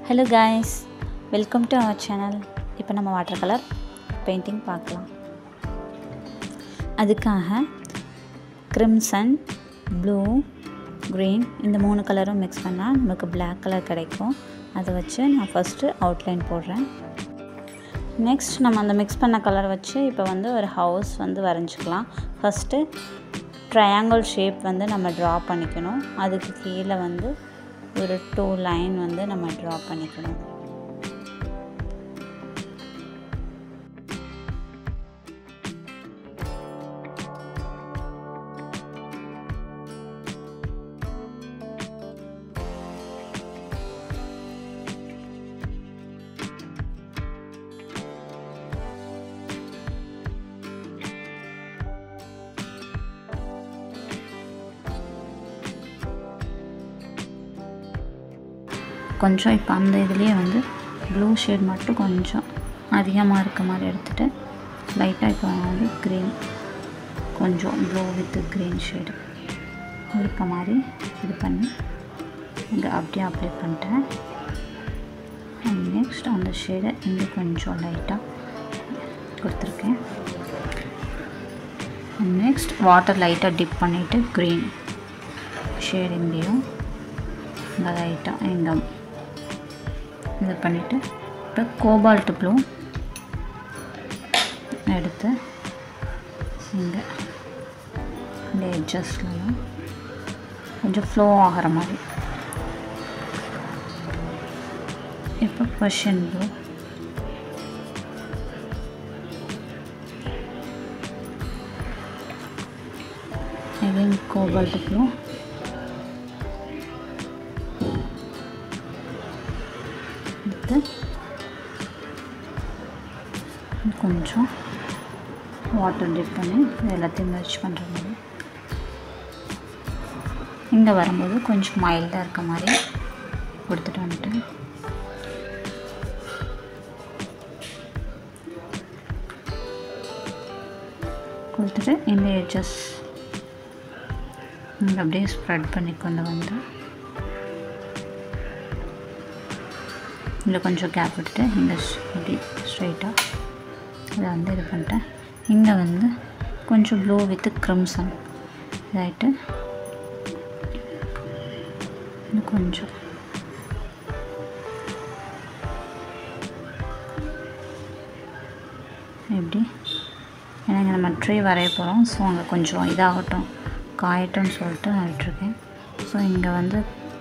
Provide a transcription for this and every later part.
hello guys welcome to our channel இப்போ நம்ம water colour painting பார்க்கலாம் அதுக்காக கிரிம்சன் ப்ளூ க்ரீன் இந்த மூணு கலரும் மிக்ஸ் பண்ணால் நமக்கு Black கலர் கிடைக்கும் அதை வச்சு நான் ஃபஸ்ட்டு அவுட்லைன் போடுறேன் நெக்ஸ்ட் நம்ம அந்த மிக்ஸ் பண்ண கலர் வச்சு இப்போ வந்து ஒரு ஹவுஸ் வந்து வரைஞ்சிக்கலாம் ஃபஸ்ட்டு ட்ரையாங்கிள் ஷேப் வந்து நம்ம ட்ரா பண்ணிக்கணும் அதுக்கு கீழே வந்து ஒரு டூ லைன் வந்து நம்ம ட்ரா பண்ணிக்கணும் கொஞ்சம் இப்போ அந்த இதுலேயே வந்து ப்ளூ ஷேட் மட்டும் கொஞ்சம் அதிகமாக இருக்க மாதிரி எடுத்துகிட்டு லைட்டாக இப்போ வந்து க்ரீன் கொஞ்சம் ப்ளூ வித் க்ரீன் ஷேடு இருக்க மாதிரி இது பண்ணி இங்கே அப்படியே அப்ளை பண்ணிட்டேன் அண்ட் நெக்ஸ்ட் அந்த ஷேடை இங்கே கொஞ்சம் லைட்டாக கொடுத்துருக்கேன் நெக்ஸ்ட் வாட்டர் லைட்டாக டிப் பண்ணிவிட்டு க்ரீன் ஷேட் இங்கேயும் இந்த லைட்டாக இங்கே இது பண்ணிவிட்டு இப்போ கோபால்ட் ப்ளூ எடுத்து இங்கே இந்த எட்ஜஸ்ட்லாம் கொஞ்சம் ஃப்ளோ ஆகிற மாதிரி இப்போ Persian blue again cobalt blue எடுத்து கொஞ்சம் வாட்டர் டிப் பண்ணி இது எல்லாத்தையும் மெர்ச் பண்ணுற மாதிரி இங்கே வரும்போது கொஞ்சம் மைல்டாக இருக்க மாதிரி கொடுத்துட்டு வந்துட்டேன் கொடுத்துட்டு இந்த எட்ஜஸ் இங்கே அப்படியே ஸ்ப்ரெட் பண்ணி கொண்டு வந்து இதில் கொஞ்சம் கேப் விட்டுட்டு இங்கே இப்படி ஸ்ட்ரைட்டாக இதை வந்து இது பண்ணிட்டேன் இங்கே வந்து கொஞ்சம் ப்ளூ வித்து க்ரிம்சன் இதாகிட்டு இன்னும் கொஞ்சம் எப்படி ஏன்னா இங்கே நம்ம ட்ரீ வரைய போகிறோம் ஸோ அங்கே கொஞ்சம் இதாகட்டும் காயட்டும்னு சொல்லிட்டு நான் விட்டுருக்கேன் ஸோ இங்கே வந்து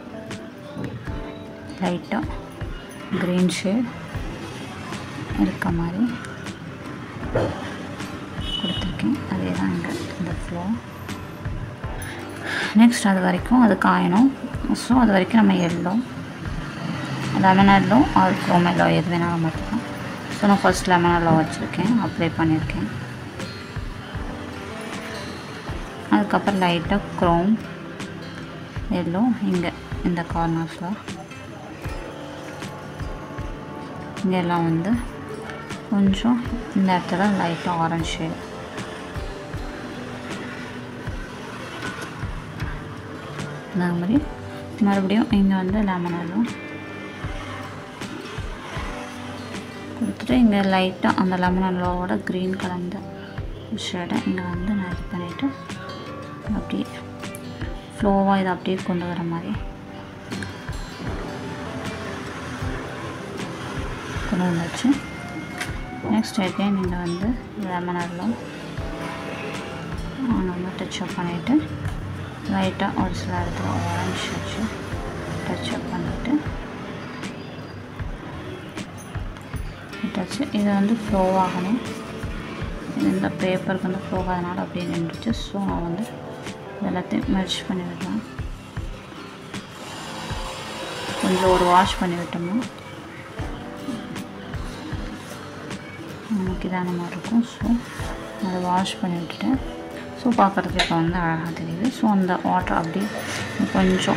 லைட்டாக க்ரீன் ஷேட் இருக்க மாதிரி கொடுத்துருக்கேன் அதே தான் இங்கே இந்த ஃப்ளோ நெக்ஸ்ட் அது வரைக்கும் அது காயணும் ஸோ அது வரைக்கும் நம்ம yellow lemon yellow or chrome yellow எது வேணாலும் மாற்றிக்கலாம் ஸோ நான் ஃபஸ்ட் லெமன் எல்லோ வச்சுருக்கேன் அப்ளை பண்ணியிருக்கேன் அதுக்கப்புறம் லைட்டாக க்ரோம் எல்லோ இங்கே இந்த கார்னர்ஸில் இங்கே எல்லாம் வந்து கொஞ்சம் இந்த இடத்துல லைட்டாக ஆரஞ்ச் ஷேட் இந்த மாதிரி மறுபடியும் இங்கே வந்து லெமன் எல்லாம் கொடுத்துட்டு இங்கே லைட்டாக அந்த லெமன் எல்லோவோட க்ரீன் கலந்த ஷேடை இங்கே வந்து நான் இது பண்ணிவிட்டு அப்படியே ஃப்ளோவாக இதை அப்படியே கொண்டு வர மாதிரி கொண்டு வந்தாச்சு நெக்ஸ்ட் அகைன் இங்கே வந்து லெமன் எல்லாம் நம்ம டச்சப் பண்ணிவிட்டு லைட்டாக ஒரு சில இடத்துல ஆரஞ்ச் வச்சு டச்சப் பண்ணிவிட்டு விட்டாச்சு இது வந்து ஃப்ளோ ஆகணும் இது இந்த பேப்பருக்கு வந்து ஃப்ளோ ஆகாதனால அப்படியே நின்றுச்சு ஸோ நான் வந்து எல்லாத்தையும் மெர்ச் பண்ணி விடலாம் கொஞ்சம் ஒரு வாஷ் பண்ணி விட்டோம்னா நமக்கு இதான மாதிரி இருக்கும் ஸோ அதை வாஷ் பண்ணி விட்டுட்டேன் ஸோ பார்க்குறதுக்கு இப்போ வந்து அழகாக தெரியுது ஸோ அந்த வாட்டர் அப்படியே கொஞ்சம்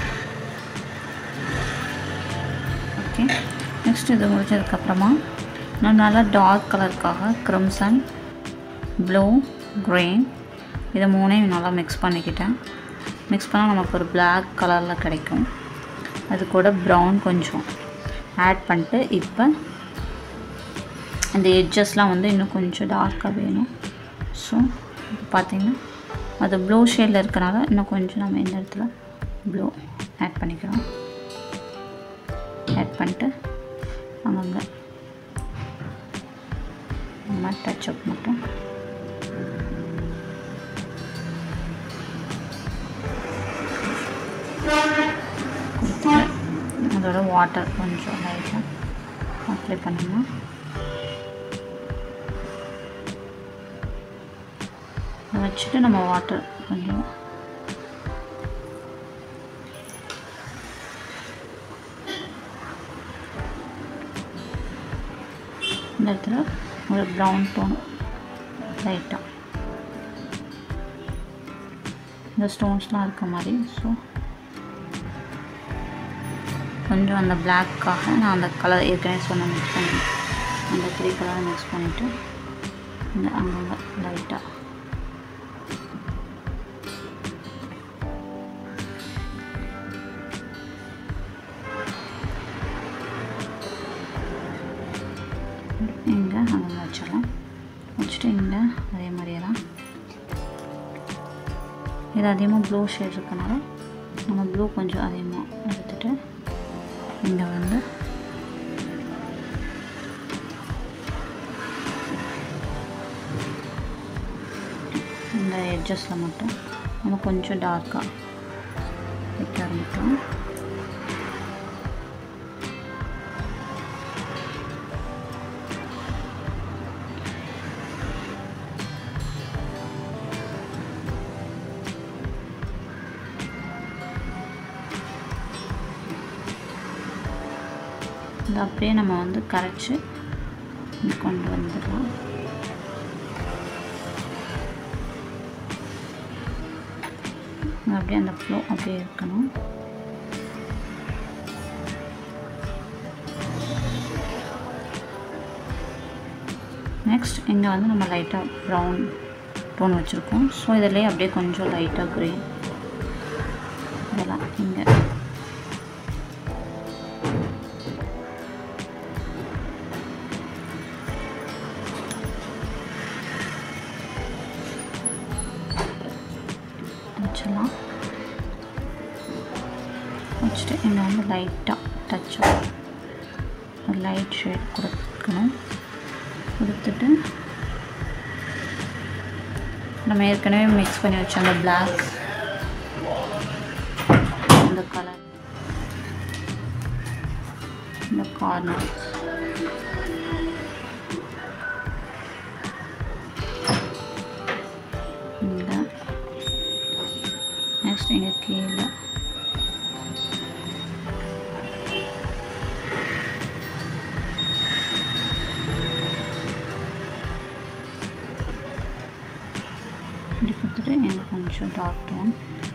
ஓகே நெக்ஸ்ட் இது முடிச்சதுக்கப்புறமா நான் நல்லா டார்க் கலருக்காக க்ரிம்சன் ப்ளூ க்ரீன் இதை மூணையும் நல்லா மிக்ஸ் பண்ணிக்கிட்டேன் மிக்ஸ் பண்ணால் நமக்கு ஒரு Black கலரில் கிடைக்கும் அது கூட ப்ரௌன் கொஞ்சம் ஆட் பண்ணிட்டு இப்போ அந்த எட்ஜஸ்லாம் வந்து இன்னும் கொஞ்சம் டார்க்காக வேணும் ஸோ இப்போ பார்த்தீங்கன்னா அது ப்ளூ ஷேடில் இருக்கனால இன்னும் கொஞ்சம் நம்ம இந்த இடத்துல ப்ளூ ஆட் பண்ணிக்கிறோம் ஆட் பண்ணிட்டு அங்கங்கே நம்ம டச் அப் மட்டும் கொடுத்துட்டு அதோட வாட்டர் கொஞ்சம் லைட்டாக அப்ளை பண்ணணும் அதை வச்சுட்டு நம்ம வாட்டர் கொஞ்சம் இந்த இடத்துல ஒரு ப்ரௌன் டோன் லைட்டாக இந்த ஸ்டோன்ஸ்லாம் இருக்க மாதிரி ஸோ கொஞ்சம் அந்த பிளாக்காக நான் அந்த கலர் ஏற்கனவே சொன்ன மிக்ஸ் பண்ணி அந்த த்ரீ கலரை மிக்ஸ் பண்ணிவிட்டு இந்த அங்கங்கே லைட்டாக இங்கே அங்கே வச்சிடலாம் வச்சுட்டு இங்கே அதே மாதிரியே தான் இது அதிகமாக ப்ளூ ஷேட் இருக்கனால நம்ம ப்ளூ கொஞ்சம் அதிகமாக எடுத்துகிட்டு இங்கே வந்து இந்த எட்ஜஸில் மட்டும் நம்ம கொஞ்சம் டார்க்காக வைக்க ஆரம்பிக்கலாம் இது அப்படியே நம்ம வந்து கரைச்சி கொண்டு வந்துடலாம் அப்படியே அந்த ஃப்ளோ அப்படியே இருக்கணும் நெக்ஸ்ட் இங்கே வந்து நம்ம லைட்டாக ப்ரௌன் டோன் வச்சுருக்கோம் ஸோ இதிலே அப்படியே கொஞ்சம் லைட்டாக க்ரீன் இதெல்லாம் இங்கே வச்சிடலாம் வச்சுட்டு இங்கே வந்து லைட்டாக டச் ஒரு லைட் ஷேட் கொடுக்கணும் கொடுத்துட்டு நம்ம ஏற்கனவே மிக்ஸ் பண்ணி வச்ச அந்த பிளாக் இந்த கலர் இந்த கார்னர் இந்த நெக்ஸ்ட் இங்கே கீழே இப்படி கொடுத்துட்டு எனக்கு கொஞ்சம் டார்க் டோன்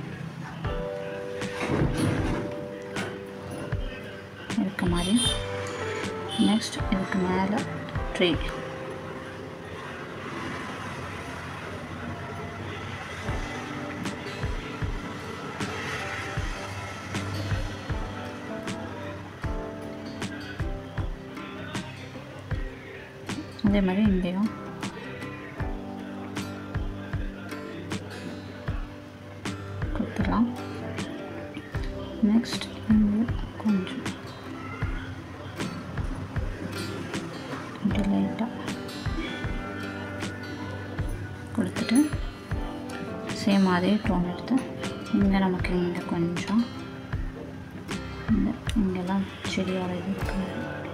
இருக்க மாதிரி நெக்ஸ்ட் இதுக்கு மேலே ட்ரீ அதே மாதிரி இங்கேயும் கொடுத்துடலாம் நெக்ஸ்ட் இங்கே கொஞ்சம் இப்படி லைட்டாக கொடுத்துட்டு சேம் அதே டோன் எடுத்து இங்கே நமக்கு இங்கே கொஞ்சம் இந்த இங்கெல்லாம் செடியோட இது இருக்கு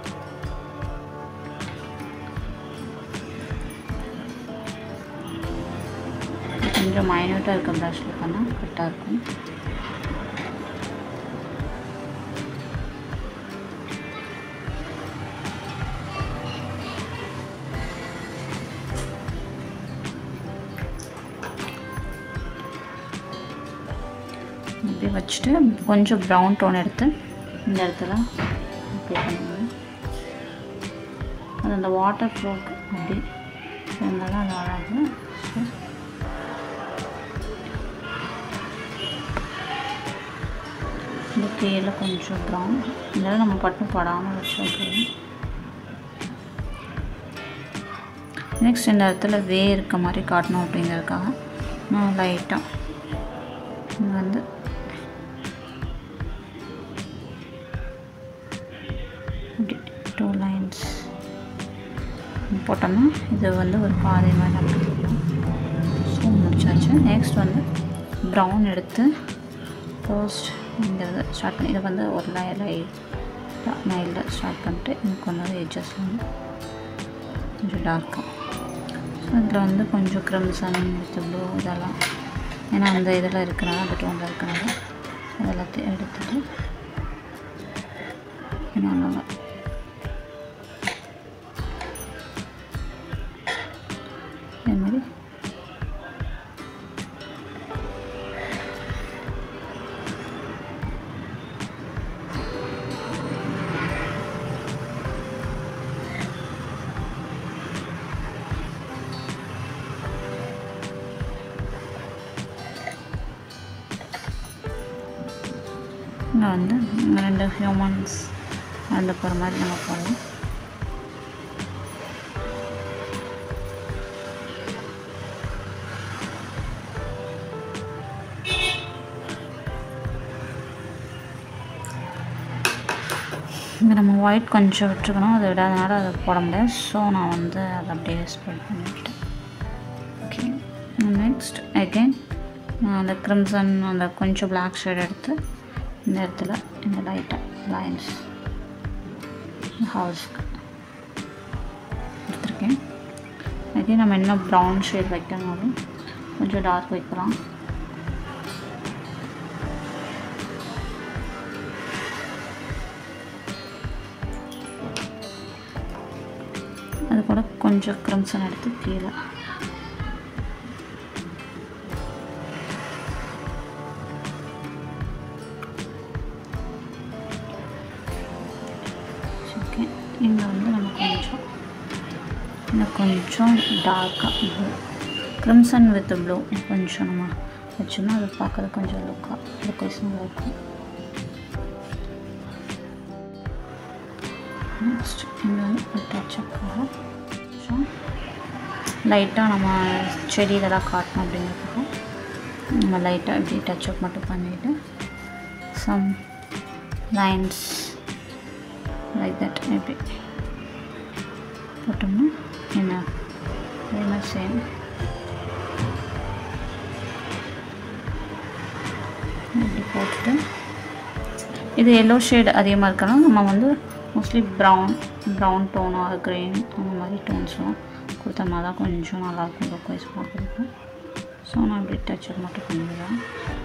கொஞ்சம் மைன்யூட்டாக இருக்க ப்ரஷில் பண்ணால் கரெக்டாக இருக்கும் இப்படி வச்சுட்டு கொஞ்சம் ப்ரௌன் டோன் எடுத்து இந்த இடத்துல அப்ளை பண்ணுங்க அது அந்த வாட்டர் ஃப்ளோக்கு அப்படி இருந்தால் தான் அது அழகு ஸோ இந்த கீழே கொஞ்சம் ப்ரௌன் இதெல்லாம் நம்ம பட்டும் படாமல் வச்சுருக்கோம் நெக்ஸ்ட் இந்த இடத்துல வே இருக்க மாதிரி காட்டணும் அப்படிங்கிறதுக்காக நான் லைட்டாக இங்கே வந்து டூ லைன்ஸ் போட்டோம்னா இது வந்து ஒரு பாதை மாதிரி நமக்கு தெரியும் ஸோ முடிச்சாச்சு நெக்ஸ்ட் வந்து ப்ரௌன் எடுத்து ஃபர்ஸ்ட் இந்த இது ஸ்டார்ட் பண்ணி இதை வந்து ஒரு லை லை நைலில் ஸ்டார்ட் பண்ணிட்டு இன்னும் கொஞ்சம் எட்ஜஸ் வந்து கொஞ்சம் டார்க்காக ஸோ இதில் வந்து கொஞ்சம் க்ரிம்சன் வித் ப்ளூ இதெல்லாம் ஏன்னா அந்த இதில் இருக்கிறனால அந்த டோனில் இருக்கிறனால அதெல்லாத்தையும் எடுத்துட்டு நல்லா இது மாதிரி இங்கே வந்து ரெண்டு ஹியூமன்ஸ் நடந்து போகிற மாதிரி நம்ம போகலாம் இங்கே நம்ம ஒயிட் கொஞ்சம் விட்டுருக்கணும் அதை விடாதனால அதை போட முடியாது ஸோ நான் வந்து அதை அப்படியே ஸ்ப்ரெட் பண்ணிவிட்டேன் ஓகே நெக்ஸ்ட் அகெயின் அந்த க்ரிம்சன் அந்த கொஞ்சம் பிளாக் ஷேட் எடுத்து இந்த இடத்துல இந்த லைட்டாக லைன்ஸ் ஹவுஸ்க்கு எடுத்துருக்கேன் அகெயின் நம்ம இன்னும் ப்ரௌன் ஷேட் வைக்கணும்னாலும் கொஞ்சம் டார்க் வைக்கலாம் அது கூட கொஞ்சம் க்ரம்சன் எடுத்து கீழே ஓகே இங்கே வந்து நம்ம கொஞ்சம் இன்னும் கொஞ்சம் டார்க்காக ப்ளூ க்ரிம்சன் வித் ப்ளூ கொஞ்சம் நம்ம வச்சோம்னா அது பார்க்குறது கொஞ்சம் லுக்காக லுக்கேஷனாக இருக்கும் நெக்ஸ்ட் இங்கே வந்து ஒரு டச்சப்புக்காக கொஞ்சம் லைட்டாக நம்ம செடி இதெல்லாம் காட்டணும் அப்படிங்கிறதுக்காக நம்ம லைட்டாக இப்படி டச்சப் மட்டும் பண்ணிவிட்டு சம் லைன்ஸ் லைக் தட் இப்படி போட்டோம்னா என்ன அதே மாதிரி சேம் இப்படி போட்டுட்டு இது எல்லோ ஷேட் அதிகமாக இருக்கணும் நம்ம வந்து மோஸ்ட்லி ப்ரௌன் ப்ரௌன் டோனோ க்ரீன் அந்த மாதிரி டோன்ஸ்லாம் கொடுத்தோம்னா தான் கொஞ்சம் நல்லாயிருக்கும் லுக் வைஸ் பார்க்குறதுக்கு ஸோ நான் இப்படி டச்சப் மட்டும் பண்ணிடுறேன்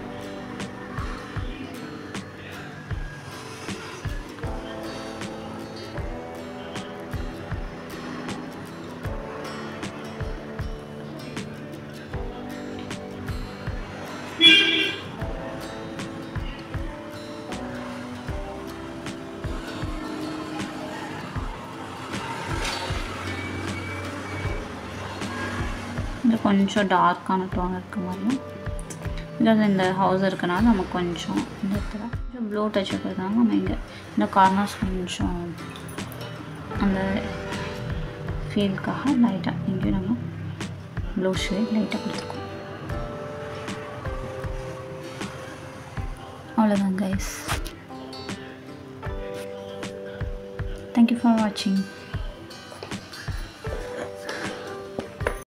இது கொஞ்சம் டார்க்கான டோன் இருக்க மாதிரியும் பிகாஸ் இந்த ஹவுஸ் இருக்கனால நம்ம கொஞ்சம் இந்த இடத்துல கொஞ்சம் ப்ளூ டச் இருக்கிறதுனால நம்ம இங்கே இந்த கார்னர்ஸ் கொஞ்சம் அந்த ஃபீல்க்காக லைட்டாக இங்கேயும் நம்ம ப்ளூ ஷேட் லைட்டாக கொடுத்துருக்கோம் அவ்வளோதான் கைஸ் தேங்க்யூ ஃபார் வாட்சிங்